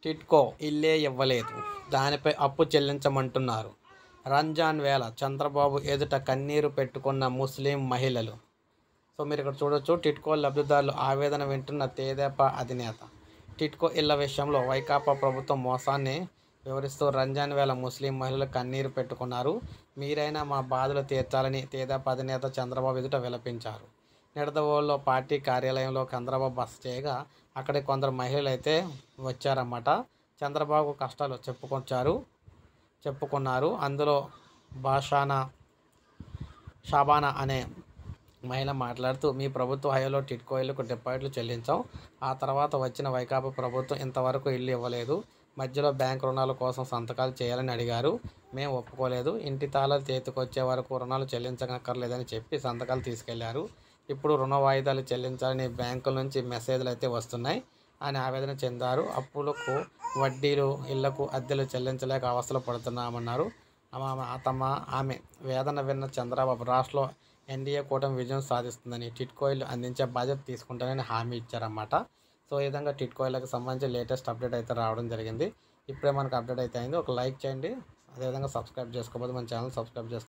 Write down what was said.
టిట్కో ఇల్లే ఇవ్వలేదు దానిపై అప్పు చెల్లించమంటున్నారు రంజాన్ వేళ చంద్రబాబు ఎదుట కన్నీరు పెట్టుకున్న ముస్లిం మహిళలు సో మీరు ఇక్కడ చూడొచ్చు టిట్కో లబ్ధిదారులు ఆవేదన వింటున్న తేదేపా అధినేత టిట్కో ఇళ్ల విషయంలో వైకాపా ప్రభుత్వం మోసాన్ని వివరిస్తూ రంజాన్ వేళ ముస్లిం మహిళలు కన్నీరు పెట్టుకున్నారు మీరైనా మా బాధలు తీర్చాలని తేదేపా అధినేత చంద్రబాబు ఎదుట విలపించారు నిడదవోలులో పార్టీ కార్యాలయంలో చంద్రబాబు బస చేయగా అక్కడికి కొందరు మహిళలు అయితే వచ్చారన్నమాట చంద్రబాబు కష్టాలు చెప్పుకొచ్చారు చెప్పుకున్నారు అందులో భాషానా షాబానా అనే మహిళ మాట్లాడుతూ మీ ప్రభుత్వ హయాంలో టిట్కో ఇళ్లకు డిపాజిట్లు చెల్లించాం ఆ తర్వాత వచ్చిన వైకాపా ప్రభుత్వం ఇంతవరకు ఇల్లు ఇవ్వలేదు మధ్యలో బ్యాంక్ రుణాల కోసం సంతకాలు చేయాలని అడిగారు మేము ఒప్పుకోలేదు ఇంటి తాళాలు చేతికొచ్చే వరకు రుణాలు చెల్లించక్కర్లేదని చెప్పి సంతకాలు తీసుకెళ్లారు ఇప్పుడు రుణ వాయిదాలు చెల్లించాలని బ్యాంకుల నుంచి మెసేజ్లు అయితే వస్తున్నాయి అని ఆవేదన చెందారు అప్పులకు వడ్డీలు ఇళ్లకు అద్దెలు చెల్లించలేక అవస్థలు పడుతున్నామన్నారు ఆమె తమ ఆమె వేదన విన్న చంద్రబాబు రాష్ట్రంలో ఎన్డీఏ కూటమి విజయం సాధిస్తుందని టిట్కోయిలు అందించే బాధ్యత తీసుకుంటానని హామీ ఇచ్చారన్నమాట సో ఈ విధంగా టిట్కోయిలకు సంబంధించి లేటెస్ట్ అప్డేట్ అయితే రావడం జరిగింది ఇప్పుడే మనకు అప్డేట్ అయితే అయింది ఒక లైక్ చేయండి అదేవిధంగా సబ్స్క్రైబ్ చేసుకోకపోతే మన ఛానల్ సబ్స్క్రైబ్ చేసుకోండి